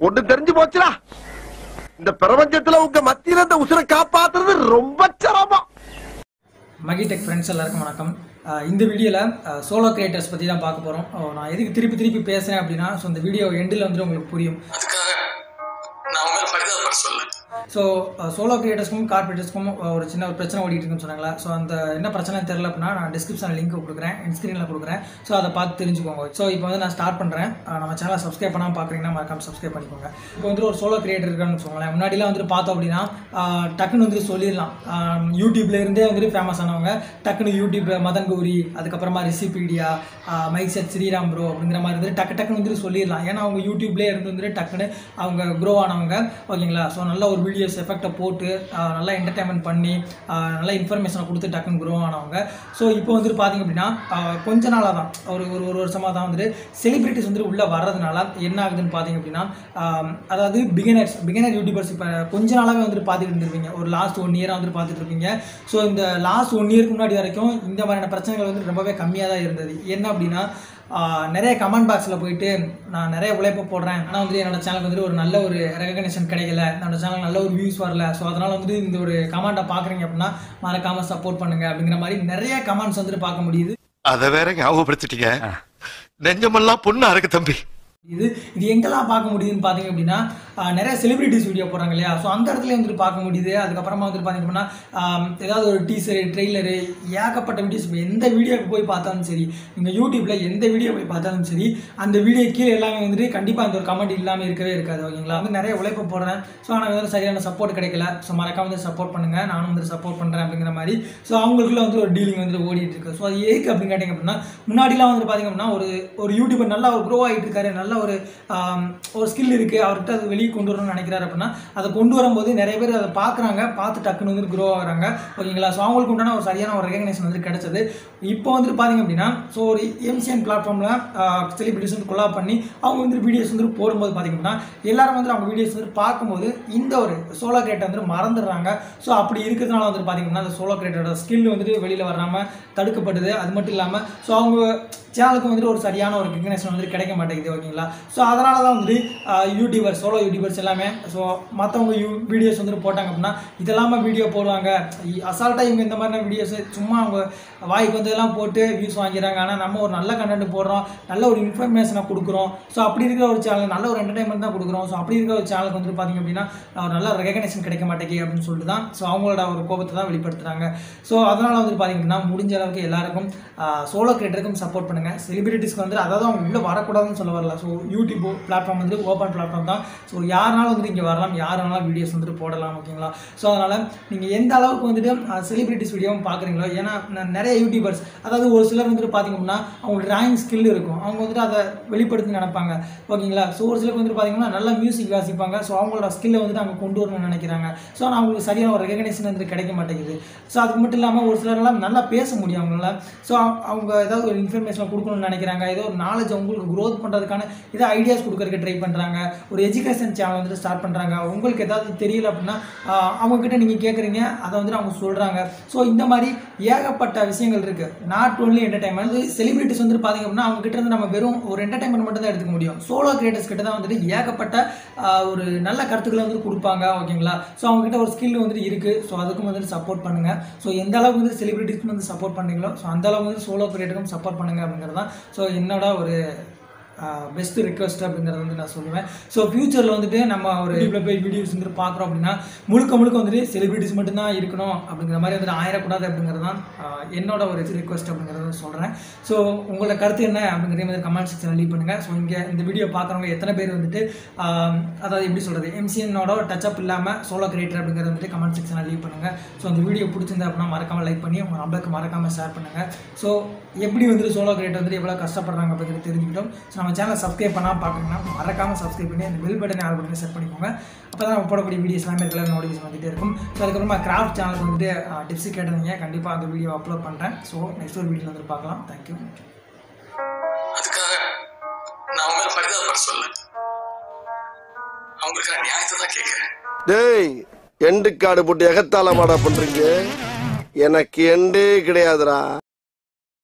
ஒண்ணு தெரிஞ்சு போச்சுடா இந்த பிரபஞ்சத்துல உங்க மத்தியில இந்த உசுரை காப்பாத்துறது ரொம்ப சிரமம் மகிடெக் ஃப்ரெண்ட்ஸ் எல்லாருக்கும் வணக்கம் அஹ் இந்த வீடியோவில் சோலோ கிரியேட்டர்ஸ் பற்றி தான் பார்க்க போகிறோம் நான் எதுக்கு திருப்பி திருப்பி பேசுகிறேன் அப்படின்னா ஸோ இந்த வீடியோ எண்டில் வந்து உங்களுக்கு புரியும் அதுக்காக நான் உங்களை பரிதாபப்பட சொல்ல ஸோ சோலோ கிரியேட்டர்ஸ்க்கும் கார்பரேட்டர்ஸ்க்கும் ஒரு சின்ன ஒரு பிரச்சனை ஓடிட்டு இருக்குன்னு சொன்னாங்களா ஸோ அந்த என்ன பிரச்சனை தெரியல அப்படின்னா நான் டிஸ்கிரிப்ஷனில் லிங்க் கொடுக்குறேன் என் ஸ்க்ரீனில் கொடுக்குறேன் ஸோ அதை பார்த்து தெரிஞ்சுக்கோங்க ஸோ இப்போ வந்து நான் ஸ்டார்ட் பண்ணுறேன் நம்ம சேனலை சப்ஸ்கிரைப் பண்ணாமல் பார்க்குறீங்கன்னா மறக்காம சப்ஸ்கிரைப் பண்ணிக்கோங்க இப்போ வந்து ஒரு சோலோ கிரியேட்டர் இருக்கான்னு வச்சுக்கோங்களேன் முன்னாடிலாம் வந்துட்டு பார்த்தோம் அப்படின்னா ஆஹ், டக்குன்னு வந்துட்டு சொல்லிடலாம் ஆஹ், யூடியூப்ல இருந்தே வந்துட்டு ஃபேமஸ் ஆனவங்க டக்குன்னு யூடியூப் மதன் கௌரி அதுக்கப்புறமா Recipedia mic set Sriram bro அப்படிங்கிற மாதிரி வந்துட்டு டக்கு டக்குன்னு வந்துட்டு சொல்லிடலாம் ஏன்னா அவங்க யூடியூப்லேயே இருந்து வந்துட்டு டக்குன்னு அவங்க க்ரோ ஆனவங்க ஓகேங்களா ஸோ நல்ல ஒரு வீடியோஸ் எஃபெக்டை போட்டு ஆஹ், நல்லா என்டர்டைன்மெண்ட் பண்ணி ஆஹ், நல்ல இன்ஃபர்மேஷனை கொடுத்து டக்குன்னு க்ரோ ஆனவங்க ஸோ இப்போ வந்துட்டு பார்த்தீங்க அப்படின்னா ஆஹ், கொஞ்ச நாளாக தான் ஒரு ஒரு ஒரு வருஷமாக தான் வந்துட்டு செலிபிரிட்டிஸ் வந்துட்டு உள்ளே வர்றதுனால என்ன ஆகுதுன்னு பார்த்தீங்க அப்படின்னா ஆஹ், அதாவது பிகினர்ஸ் பிகினர் யூடியூபர்ஸ் இப்போ கொஞ்ச நாளாகவே வந்துட்டு பார்த்துட்டு இருந்திருப்பீங்க ஒரு லாஸ்ட் ஒன் இயராக வந்துட்டு பார்த்துட்டு இருப்பீங்க ஸோ இந்த லாஸ்ட் ஒன் இயருக்கு முன்னாடி வரைக்கும் இந்த மாதிரியான பிரச்சனைகள் வந்து ரொம்பவே கம்மியாக தான் இருந்தது என்ன அப்படின்னா ஆஹ், நிறைய கமெண்ட் பாக்ஸில் போயிட்டு நான் நிறைய உழைப்பு போடுறேன் ஆனால் வந்துட்டு என்னோட சேனலுக்கு வந்துட்டு ஒரு நல்ல ஒரு ரெகக்னேஷன் கிடைக்கல என்னோட சேனல் நல்ல ஒரு வியூஸ் வரல ஸோ அதனால் வந்துட்டு இந்த ஒரு கமெண்ட்டை பார்க்குறீங்க அப்படின்னா மறக்காமல் சப்போர்ட் பண்ணுங்க அப்படிங்கிற மாதிரி நிறைய கமெண்ட்ஸ் வந்துட்டு பார்க்க முடியுது அத வேற ஞாபகப்படுத்திட்டீங்க நெஞ்சமெல்லாம் பொண்ணு அறக்கு தம்பி இது இது எங்கெல்லாம் பார்க்க முடியுதுன்னு பார்த்தீங்க அப்படின்னா ஆஹ், நிறைய செலிபிரிட்டிஸ் வீடியோ போடுறாங்க இல்லையா ஸோ அந்த இடத்துல வந்துட்டு பார்க்க முடியுது அதுக்கப்புறமா வந்துட்டு பார்த்தீங்க அப்படின்னா ஆம், ஏதாவது ஒரு டீசரு ட்ரெய்லரு ஏகப்பட்ட வீடியோஸ் இப்போ எந்த வீடியோக்கு போய் பார்த்தாலும் சரி நீங்கள் யூடியூப்பில் எந்த வீடியோ போய் பார்த்தாலும் சரி அந்த வீடியோ கீழே எல்லாமே வந்துட்டு கண்டிப்பாக அந்த ஒரு கமெண்ட் இல்லாமல் இருக்கவே இருக்காது ஓகேங்களா வந்து நிறைய உழைப்பு போடுறேன் ஸோ ஆனால் வந்து சரியான சப்போர்ட் கிடைக்கல ஸோ மறக்காம வந்து சப்போர்ட் பண்ணுங்கள் நானும் வந்து சப்போர்ட் பண்ணுறேன் அப்படிங்கிற மாதிரி ஸோ அவங்களுக்குள்ள வந்து ஒரு டீலிங் வந்து ஓடிட்டு இருக்கு ஸோ அது எதுக்கு அப்படின்னு கேட்டிங்க அப்படின்னா முன்னாடிலாம் வந்து பார்த்தீங்க அப்படின்னா ஒரு ஒரு யூடியூபர் நல்லா ஒரு க்ரோ ஆகிட்டு இருக்காரு நல்ல ஒரு ஆம், ஒரு ஸ்கில் இருக்குது அவர்கிட்ட அது வெளியே கொண்டு வரணும்னு நினைக்கிறாரு அப்படின்னா அதை கொண்டு வரும்போது நிறைய பேர் அதை பார்க்குறாங்க பார்த்து டக்குன்னு வந்து க்ரோ ஆகுறாங்க ஓகேங்களா ஸோ அவங்களுக்கு உண்டான ஒரு சரியான ஒரு ரெகக்னேஷன் வந்து கிடைச்சது இப்போ வந்துட்டு பார்த்தீங்க அப்படின்னா ஸோ ஒரு எம்சிஎன் பிளாட்ஃபார்மில் செலிபிரிட்டிஸ் வந்து கொலாப் பண்ணி அவங்க வந்து வீடியோஸ் வந்து போடும்போது பார்த்தீங்க அப்படின்னா எல்லாரும் வந்து அவங்க வீடியோஸ் வந்து பார்க்கும்போது இந்த ஒரு சோலோ கிரியேட்டர் வந்து மறந்துடுறாங்க ஸோ அப்படி இருக்கிறதுனால வந்துட்டு பார்த்தீங்கன்னா அந்த சோலோ கிரியேட்டரோட ஸ்கில் வந்துட்டு வெளியில் வராமல் தடுக்கப்படுது அது மட்டும் இல்லாமல் ஸோ அவங்க சேனலுக்கு வந்துட்டு ஒரு சரியான ஒரு ரெகக்னேஷன் வந்துட்டு கிடைக்க மாட்டேங்குது ஓகேங்களா ஸோ அதனால தான் வந்துட்டு யூடியூபர்ஸ் சோலோ யூடியூபர்ஸ் எல்லாமே ஸோ மற்றவங்க யூ வீடியோஸ் வந்துட்டு போட்டாங்க அப்படின்னா இதெல்லாம வீடியோ போடுவாங்க அசால்ட்டாக இவங்க இந்த மாதிரியான வீடியோஸ் சும்மா அவங்க வாய்க்கு வந்ததெல்லாம் போட்டு வியூஸ் வாங்கிறாங்க ஆனால் நம்ம ஒரு நல்ல கண்டென்ட் போடுறோம் நல்ல ஒரு இன்ஃபர்மேஷனை கொடுக்குறோம் ஸோ அப்படி இருக்கிற ஒரு சேனல் நல்ல ஒரு என்டர்டைன்மெண்ட் தான் கொடுக்குறோம் ஸோ அப்படி இருக்கிற ஒரு சேனலுக்கு வந்துட்டு பார்த்தீங்க அப்படின்னா ஒரு நல்ல ரெகக்னேஷன் கிடைக்க மாட்டேங்குது அப்படின்னு சொல்லிட்டு தான் ஸோ அவங்களோட ஒரு கோபத்தை தான் வெளிப்படுத்துறாங்க ஸோ அதனால் வந்துட்டு பார்த்தீங்கன்னா முடிஞ்ச அளவுக்கு எல்லாருக்கும் சோலோ கிரியேட்டருக்கும் சப்போர்ட் பண்ணுங்கள் செலிபிரிட்டிஸ்க்கு வந்து அதாவது அவங்க உள்ளே வரக்கூடாதுன்னு சொல்ல வரல ஸோ யூடியூப் பிளாட்ஃபார்ம் வந்து ஓப்பன் பிளாட்ஃபார்ம் தான் ஸோ யாருனாலும் வந்துட்டு இங்கே வரலாம் யார் வேணாலும் வீடியோஸ் வந்துட்டு போடலாம் ஓகேங்களா ஸோ அதனால் நீங்கள் எந்த அளவுக்கு வந்துட்டு செலிபிரிட்டிஸ் வீடியோவும் பார்க்குறீங்களோ ஏன்னா ந- நிறைய யூடியூபர்ஸ் அதாவது ஒரு சிலர் வந்துட்டு பார்த்தீங்க அப்படின்னா அவங்களுக்கு டிராயிங் ஸ்கில் இருக்கும் அவங்க வந்துட்டு அதை வெளிப்படுத்தி நினைப்பாங்க ஓகேங்களா ஸோ ஒரு சிலருக்கு வந்துட்டு பார்த்தீங்கன்னா நல்லா மியூசிக் வாசிப்பாங்க ஸோ அவங்களோட ஸ்கில்லை வந்துட்டு அவங்க கொண்டு வரணும்னு நினைக்கிறாங்க ஸோ ஆனால் அவங்களுக்கு சரியான ஒரு ரெகக்னேஷன் வந்து கிடைக்க மாட்டேங்குது ஸோ அதுக்கு மட்டும் இல்லாமல் ஒரு சிலரெல்லாம் நல்லா பேச முடியும் அவங்களால ஸோ அவங்க ஏதாவது ஒரு இன்ஃபர்மேஷன் கொடுக்கணும்னு நினைக்கிறாங்க ஏதோ ஒரு நாலேஜ் அவங்களுக்கு க்ரோத் பண்ணுறதுக்கான ஏதோ ஐடியாஸ் கொடுக்கறதுக்கு ட்ரை பண்ணுறாங்க ஒரு எஜுகேஷன் சேனல் வந்துட்டு ஸ்டார்ட் பண்ணுறாங்க உங்களுக்கு ஏதாவது தெரியல அப்படின்னா ஆஹ், அவங்க கிட்ட நீங்கள் கேட்குறீங்க அதை வந்துட்டு அவங்க சொல்கிறாங்க ஸோ இந்த மாதிரி ஏகப்பட்ட விஷயங்கள் இருக்குது நாட் ஒன்லி என்டர்டைன்மெண்ட் செலிபிரிட்டிஸ் வந்துட்டு பார்த்தீங்க அப்படின்னா அவங்க கிட்ட இருந்து நம்ம வெறும் ஒரு என்டர்டைன்மெண்ட் மட்டும் தான் எடுத்துக்க முடியும் சோலோ கிரியேட்டர்ஸ் கிட்ட தான் வந்துட்டு ஏகப்பட்ட ஆஹ், ஒரு நல்ல கருத்துக்களை வந்துட்டு கொடுப்பாங்க ஓகேங்களா ஸோ அவங்க கிட்ட ஒரு ஸ்கில் வந்துட்டு இருக்குது ஸோ அதுக்கும் வந்துட்டு சப்போர்ட் பண்ணுங்க ஸோ எந்த அளவுக்கு வந்து செலிபிரிட்டிஸ்க்கு வந்து சப்போர்ட் பண்ணீங்களோ ஸோ அந்த அளவுக்கு வந்து சோலோ கிரியேட்டருக்கும் சப்போர்ட் பண்ணுங்க அப்படிங்கிறது தான் ஸோ என்னோட ஒரு பெஸ்ட் ரிக்வஸ்ட் அப்படிங்கிறத வந்து நான் சொல்லுவேன் ஸோ ஃபியூச்சரில் வந்துட்டு நம்ம ஒரு யூடியூப்ல போய் வீடியோஸ் வந்துட்டு பார்க்குறோம் அப்படின்னா முழுக்க முழுக்க வந்துட்டு செலிபிரிட்டிஸ் மட்டும்தான் இருக்கணும் அப்படிங்கிற மாதிரி வந்துட்டு ஆயிடக்கூடாது அப்படிங்கிறது தான் ஆஹ், என்னோட ஒரு ரிக்வஸ்ட் அப்படிங்கிறத சொல்கிறேன் ஸோ உங்களோட கருத்து என்ன அப்படிங்கிறத மாதிரி கமெண்ட் செக்ஷன் லீவ் பண்ணுங்கள் ஸோ இங்கே இந்த வீடியோ பார்க்குறவங்க எத்தனை பேர் வந்துட்டு ஆஹ், அதாவது எப்படி சொல்கிறது எம்சிஎனோட டச்சப் இல்லாமல் சோலோ கிரியேட்டர் அப்படிங்கிறத வந்துட்டு கமெண்ட் செக்ஷனில் லீவ் பண்ணுங்கள் ஸோ இந்த வீடியோ பிடிச்சிருந்தா அப்படின்னா மறக்காமல் லைக் பண்ணி உங்கள் நம்பருக்கு மறக்காமல் ஷேர் பண்ணுங்கள் ஸோ எப்படி வந்துட்டு சோலோ கிரியேட்டர் வந்துட்டு எவ்வளோ கஷ்டப்படுறாங்க அப்படிங்கிறது தெரிஞ்சுக்கிட்டோம் ஸோ நம்ம சேனலை சப்ஸ்கிரைப் பண்ணால் பார்க்கணும்னா மறக்காமல் சப்ஸ்கிரைப் பண்ணி அந்த பெல் பட்டனை ஆல் பண்ணி செட் பண்ணிக்கோங்க அப்போ தான் நம்ம போடக்கூடிய வீடியோஸ் எல்லாமே ரெகுலர் நோட்டிஃபிகேஷன் வந்துட்டே இருக்கும் ஸோ அதுக்கப்புறமா கிராஃப்ட் சேனலுக்கு வந்துட்டு டிப்ஸ் கேட்டிருந்தீங்க கண்டிப்பாக அந்த வீடியோ அப்லோட் பண்ணுறேன் ஸோ நெக்ஸ்ட் ஒரு வீடியோ வந்து பார்க்கலாம் தேங்க்யூ அதுக்காக நான் உங்களை பரிதாபப்பட சொல்ல அவங்களுக்கு நான் நியாயத்தை தான் கேட்கிறேன் டேய் எண்டு காடு போட்டு எகத்தால மாடா பண்றீங்க எனக்கு எண்டே கிடையாதுடா